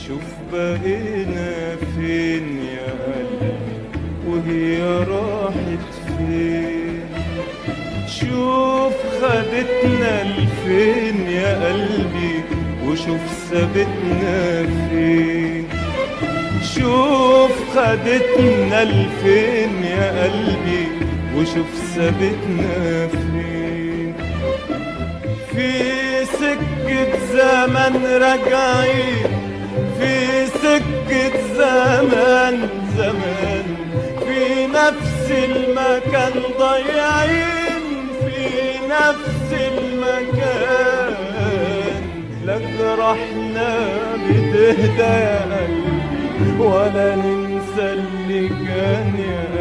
شوف بقينا فين يا قلبي وهي راحت فين شوف خدتنا لفين يا قلبي وشوف سابتنا فين شوف خدتنا لفين يا قلبي وشوف سابتنا فين في سكة زمن راجعين في سكة زمان زمان في نفس المكان ضايعين في نفس المكان لا جرحنا بتهدى يا قلبي ولا ننسى اللي كان يا